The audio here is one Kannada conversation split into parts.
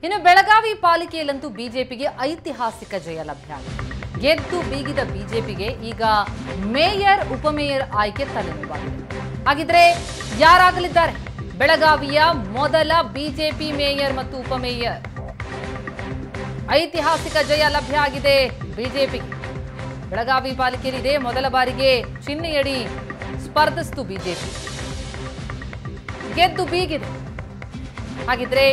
ಇನ್ನು ಬೆಳಗಾವಿ ಪಾಲಿಕೆಯಲ್ಲಂತೂ ಬಿಜೆಪಿಗೆ ಐತಿಹಾಸಿಕ ಜಯ ಲಭ್ಯ ಆಗಿದೆ ಗೆದ್ದು ಬೀಗಿದ ಬಿಜೆಪಿಗೆ ಈಗ ಮೇಯರ್ ಉಪಮೇಯರ್ ಆಯ್ಕೆ ತಲೆನೋವಾಗಿದೆ ಹಾಗಿದ್ರೆ ಯಾರಾಗಲಿದ್ದಾರೆ ಬೆಳಗಾವಿಯ ಮೊದಲ ಬಿಜೆಪಿ ಮೇಯರ್ ಮತ್ತು ಉಪಮೇಯರ್ ಐತಿಹಾಸಿಕ ಜಯ ಲಭ್ಯ ಆಗಿದೆ ಬಿಜೆಪಿಗೆ ಬೆಳಗಾವಿ ಪಾಲಿಕೆಯಲ್ಲಿ ಇದೇ ಮೊದಲ ಬಾರಿಗೆ ಚಿಹ್ನೆಯಡಿ ಸ್ಪರ್ಧಿಸಿತು ಬಿಜೆಪಿ ಗೆದ್ದು ಬೀಗಿದೆ ಹಾಗಿದ್ರೆ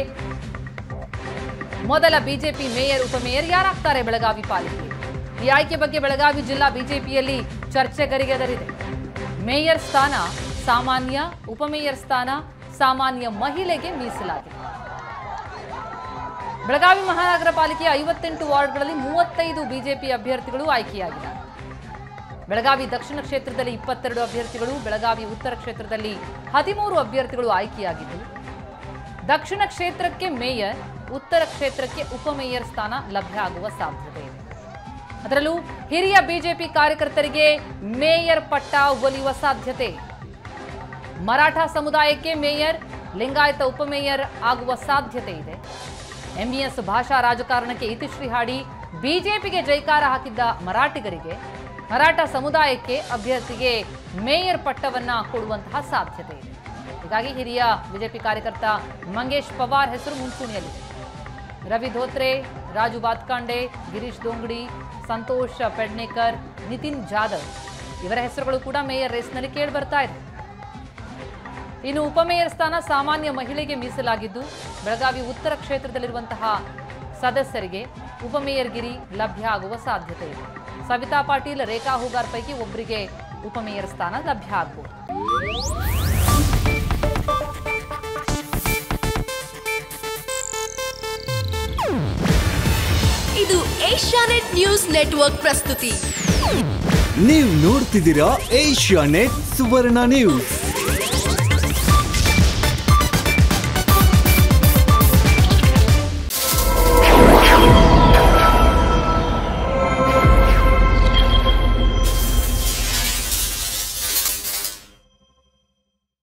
ಮೊದಲ ಬಿಜೆಪಿ ಮೇಯರ್ ಉಪಮೇಯರ್ ಯಾರಾಗ್ತಾರೆ ಬೆಳಗಾವಿ ಪಾಲಿಕೆ ಈ ಆಯ್ಕೆ ಬಗ್ಗೆ ಬೆಳಗಾವಿ ಜಿಲ್ಲಾ ಬಿಜೆಪಿಯಲ್ಲಿ ಚರ್ಚೆ ಗರಿಗೆದರಿದೆ ಮೇಯರ್ ಸ್ಥಾನ ಸಾಮಾನ್ಯ ಉಪಮೇಯರ್ ಸ್ಥಾನ ಸಾಮಾನ್ಯ ಮಹಿಳೆಗೆ ಮೀಸಲಾಗಿದೆ ಬೆಳಗಾವಿ ಮಹಾನಗರ ಪಾಲಿಕೆಯ ಐವತ್ತೆಂಟು ವಾರ್ಡ್ಗಳಲ್ಲಿ ಮೂವತ್ತೈದು ಬಿಜೆಪಿ ಅಭ್ಯರ್ಥಿಗಳು ಆಯ್ಕೆಯಾಗಿದ್ದಾರೆ ಬೆಳಗಾವಿ ದಕ್ಷಿಣ ಕ್ಷೇತ್ರದಲ್ಲಿ ಇಪ್ಪತ್ತೆರಡು ಅಭ್ಯರ್ಥಿಗಳು ಬೆಳಗಾವಿ ಉತ್ತರ ಕ್ಷೇತ್ರದಲ್ಲಿ ಹದಿಮೂರು ಅಭ್ಯರ್ಥಿಗಳು ಆಯ್ಕೆಯಾಗಿದ್ದು ದಕ್ಷಿಣ ಕ್ಷೇತ್ರಕ್ಕೆ ಮೇಯರ್ ಉತ್ತರ ಕ್ಷೇತ್ರಕ್ಕೆ ಉಪಮೇಯರ್ ಸ್ಥಾನ ಲಭ್ಯ ಆಗುವ ಸಾಧ್ಯತೆ ಇದೆ ಅದರಲ್ಲೂ ಹಿರಿಯ ಬಿಜೆಪಿ ಕಾರ್ಯಕರ್ತರಿಗೆ ಮೇಯರ್ ಪಟ್ಟ ಒಲಿಯುವ ಸಾಧ್ಯತೆ ಮರಾಠ ಸಮುದಾಯಕ್ಕೆ ಮೇಯರ್ ಲಿಂಗಾಯತ ಉಪಮೇಯರ್ ಆಗುವ ಸಾಧ್ಯತೆ ಇದೆ ಎಂಇಎಸ್ ಭಾಷಾ ರಾಜಕಾರಣಕ್ಕೆ ಇತಿಶ್ರೀ ಹಾಡಿ ಬಿಜೆಪಿಗೆ ಜೈಕಾರ ಹಾಕಿದ್ದ ಮರಾಠಿಗರಿಗೆ ಮರಾಠ ಸಮುದಾಯಕ್ಕೆ ಅಭ್ಯರ್ಥಿಗೆ ಮೇಯರ್ ಪಟ್ಟವನ್ನ ಕೊಡುವಂತಹ ಸಾಧ್ಯತೆ ಇದೆ ಹೀಗಾಗಿ ಹಿರಿಯ ಬಿಜೆಪಿ ಕಾರ್ಯಕರ್ತ ಮಂಗೇಶ್ ಪವಾರ್ ಹೆಸರು ಮುಂಚೂಣಿಯಲ್ಲಿದೆ ರವಿ ಧೋತ್ರೆ ರಾಜು ಬಾತ್ಕಾಂಡೆ ಗಿರೀಶ್ ದೋಂಗಡಿ ಸಂತೋಷ್ ಪೆಡ್ನೇಕರ್ ನಿತಿನ್ ಜಾಧವ್ ಇವರ ಹೆಸರುಗಳು ಕೂಡ ಮೇಯರ್ ರೇಸ್ನಲ್ಲಿ ಕೇಳಿ ಬರ್ತಾ ಇದೆ ಇನ್ನು ಉಪಮೇಯರ್ ಸ್ಥಾನ ಸಾಮಾನ್ಯ ಮಹಿಳೆಗೆ ಮೀಸಲಾಗಿದ್ದು ಬೆಳಗಾವಿ ಉತ್ತರ ಕ್ಷೇತ್ರದಲ್ಲಿರುವಂತಹ ಸದಸ್ಯರಿಗೆ ಉಪಮೇಯರ್ ಗಿರಿ ಲಭ್ಯ ಆಗುವ ಸಾಧ್ಯತೆ ಇದೆ ಸವಿತಾ ಪಾಟೀಲ್ ರೇಖಾ ಹೂಗಾರ್ ಪೈಕಿ ಒಬ್ಬರಿಗೆ ಉಪಮೇಯರ್ ಸ್ಥಾನ ಲಭ್ಯ ಆಗಬಹುದು ಇದು ಏಷ್ಯಾನೆಟ್ ನ್ಯೂಸ್ ನೆಟ್ವರ್ಕ್ ಪ್ರಸ್ತುತಿ ನೀವು ನೋಡ್ತಿದ್ದೀರಾ ಏಷ್ಯಾ ನೆಟ್ ಸುವರ್ಣ ನ್ಯೂಸ್